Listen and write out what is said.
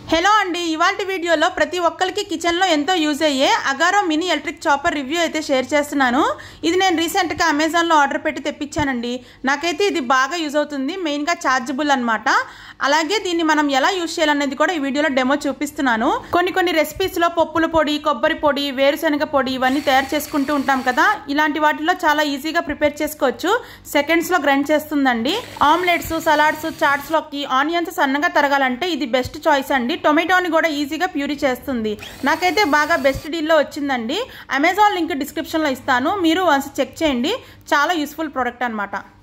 hello అండి ఇవాళ వీడియోలో ప్రతి ఒక్కరికి కిచెన్లో ఎంతో యూజ్ అయ్యే Agaro mini electric chopper review అయితే షేర్ చేస్తున్నాను ఇది నేను రీసెంట్గా అమెజాన్లో ఆర్డర్ పెట్టి తెప్పించానండి నాకైతే ఇది బాగా యూజ్ అవుతుంది మెయిన్గా ఛార్జబుల్ అనమాట అలాగే దీన్ని మనం ఎలా యూజ్ చేయాలనేది కూడా ఈ వీడియోలో డెమో చూపిస్తున్నాను కొన్ని కొన్ని రెసిపీస్లో పప్పుల పొడి కొబ్బరి పొడి వేరుశనగ పొడి ఇవన్నీ తయారు చేసుకుంటూ ఉంటాం కదా ఇలాంటి వాటిలో చాలా ఈజీగా ప్రిపేర్ చేసుకోవచ్చు సెకండ్స్లో గ్రైండ్ చేస్తుందండి ఆమ్లెట్స్ సలాడ్స్ చాట్స్లోకి ఆనియన్స్ సన్నగా తరగాలంటే ఇది బెస్ట్ చాయిస్ అండి టొమాటోని కూడా ఈజీగా ప్యూరీ చేస్తుంది నాకైతే బాగా బెస్ట్ డీల్లో వచ్చిందండి అమెజాన్ లింక్ డిస్క్రిప్షన్లో ఇస్తాను మీరు వన్స్ చెక్ చేయండి చాలా యూస్ఫుల్ ప్రోడక్ట్ అనమాట